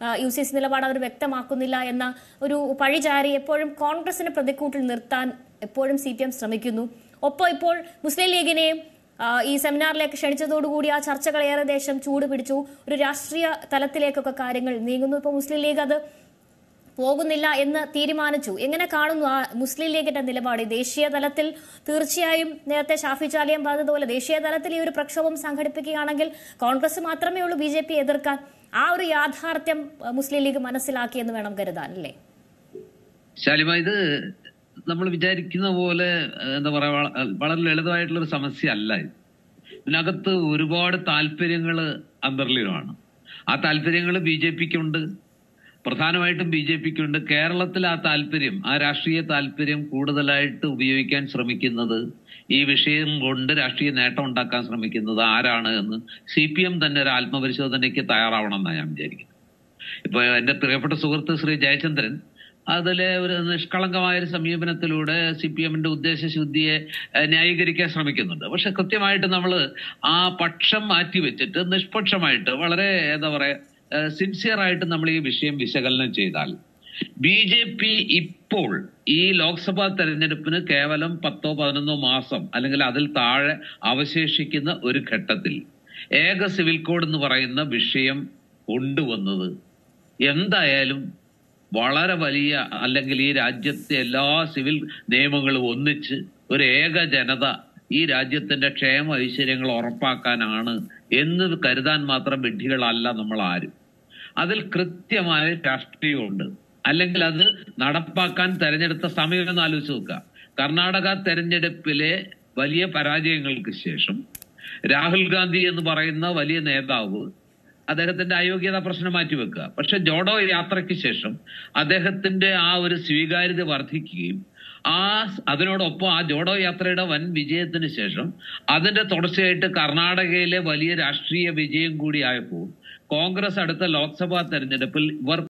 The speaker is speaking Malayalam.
യു സി എസ് നിലപാട് അവർ വ്യക്തമാക്കുന്നില്ല എന്ന ഒരു പഴിചാരി എപ്പോഴും കോൺഗ്രസിനെ പ്രതിക്കൂട്ടിൽ നിർത്താൻ എപ്പോഴും സി പി എം ശ്രമിക്കുന്നു ഒപ്പം ഇപ്പോൾ മുസ്ലിം ലീഗിനെയും ആ, ഈ സെമിനാറിലേക്ക് ക്ഷണിച്ചതോടുകൂടി ആ ചർച്ചകൾ ഏറെ ദേശം ചൂട് പിടിച്ചു ഒരു രാഷ്ട്രീയ തലത്തിലേക്കൊക്കെ കാര്യങ്ങൾ നീങ്ങുന്നു ഇപ്പോൾ മുസ്ലിം ലീഗ് അത് പോകുന്നില്ല എന്ന് തീരുമാനിച്ചു എങ്ങനെ കാണുന്നു ആ മുസ്ലിം ലീഗിന്റെ നിലപാട് ഈ ദേശീയ തലത്തിൽ തീർച്ചയായും നേരത്തെ ഷാഫി ചാലിയം പറഞ്ഞതുപോലെ ദേശീയ തലത്തിൽ ഈ ഒരു പ്രക്ഷോഭം സംഘടിപ്പിക്കുകയാണെങ്കിൽ കോൺഗ്രസ് മാത്രമേ ഉള്ളൂ ബി ജെ പി എതിർക്കാൻ ആ ഒരു യാഥാർത്ഥ്യം ആ, മുസ്ലിം ലീഗ് മനസ്സിലാക്കിയെന്ന് വേണം കരുതാൻ അല്ലേ ശാലിമ ഇത് നമ്മൾ വിചാരിക്കുന്ന പോലെ ഏഹ്, എന്താ പറയാ വള- വളരെ ലളിതമായിട്ടുള്ള ഒരു സമസ്യ അല്ല ഇത് ഇതിനകത്ത് ഒരുപാട് താല്പര്യങ്ങൾ അന്തർലീനമാണ് ആ താല്പര്യങ്ങൾ ബി ജെ പിക്കുണ്ട് പ്രധാനമായിട്ടും ബി ജെ പിക്കുണ്ട് കേരളത്തിൽ ആ താല്പര്യം ആ രാഷ്ട്രീയ താല്പര്യം കൂടുതലായിട്ട് ഉപയോഗിക്കാൻ ശ്രമിക്കുന്നത് ഈ വിഷയം കൊണ്ട് രാഷ്ട്രീയ നേട്ടം ഉണ്ടാക്കാൻ ശ്രമിക്കുന്നത് ആരാണ് എന്ന് സി പി എം തന്നെ ഒരു ആത്മപരിശോധനയ്ക്ക് തയ്യാറാവണം എന്നാണ് ഞാൻ വിചാരിക്കുന്നത് ഇപ്പൊ എന്റെ പ്രിയപ്പെട്ട സുഹൃത്ത് ശ്രീ ജയചന്ദ്രൻ അതിലെ ഒരു നിഷ്കളങ്കമായ ഒരു സമീപനത്തിലൂടെ സി പി എമ്മിന്റെ ഉദ്ദേശശുദ്ധിയെ ഏഹ്, ന്യായീകരിക്കാൻ ശ്രമിക്കുന്നുണ്ട് പക്ഷെ കൃത്യമായിട്ട് നമ്മൾ ആ പക്ഷം മാറ്റിവെച്ചിട്ട് നിഷ്പക്ഷമായിട്ട് വളരെ എന്താ പറയാ സിൻസിയർ ആയിട്ട് നമ്മൾ ഈ വിഷയം വിശകലനം ചെയ്താൽ ബി ജെ പി ഇപ്പോൾ ഈ ലോക്സഭാ തെരഞ്ഞെടുപ്പിന് കേവലം പത്തോ പതിനൊന്നോ മാസം അല്ലെങ്കിൽ അതിൽ താഴെ അവശേഷിക്കുന്ന ഒരു ഘട്ടത്തിൽ ഏക സിവിൽ കോഡ് എന്ന് പറയുന്ന വിഷയം കൊണ്ടുവന്നത് എന്തായാലും വളരെ വലിയ അല്ലെങ്കിൽ ഈ രാജ്യത്തെ എല്ലാ സിവിൽ നിയമങ്ങളും ഒന്നിച്ച് ഒരു ഏക ജനത ഈ രാജ്യത്തിന്റെ ക്ഷേമ ഐശ്വര്യങ്ങൾ ഉറപ്പാക്കാനാണ് എന്ന് കരുതാൻ മാത്രം വിഡ്ഢികളല്ല നമ്മൾ ആരും അതിൽ കൃത്യമായ രാഷ്ട്രീയമുണ്ട് അല്ലെങ്കിൽ അത് നടപ്പാക്കാൻ തെരഞ്ഞെടുത്ത സമയം എന്ന് ആലോചിച്ച് നോക്കുക കർണാടക തെരഞ്ഞെടുപ്പിലെ വലിയ പരാജയങ്ങൾക്ക് ശേഷം രാഹുൽ ഗാന്ധി എന്ന് പറയുന്ന വലിയ നേതാവ് അദ്ദേഹത്തിന്റെ അയോഗ്യത പ്രശ്നം മാറ്റിവെക്കുക പക്ഷെ ജോഡോ യാത്രയ്ക്ക് ശേഷം അദ്ദേഹത്തിന്റെ ആ ഒരു സ്വീകാര്യത വർദ്ധിക്കുകയും ആ അതിനോടൊപ്പം ആ ജോഡോ യാത്രയുടെ വൻ വിജയത്തിന് ശേഷം അതിന്റെ തുടർച്ചയായിട്ട് കർണാടകയിലെ വലിയ രാഷ്ട്രീയ വിജയം കൂടി ആയപ്പോൾ കോൺഗ്രസ് അടുത്ത ലോക്സഭാ തെരഞ്ഞെടുപ്പിൽ ഇവർ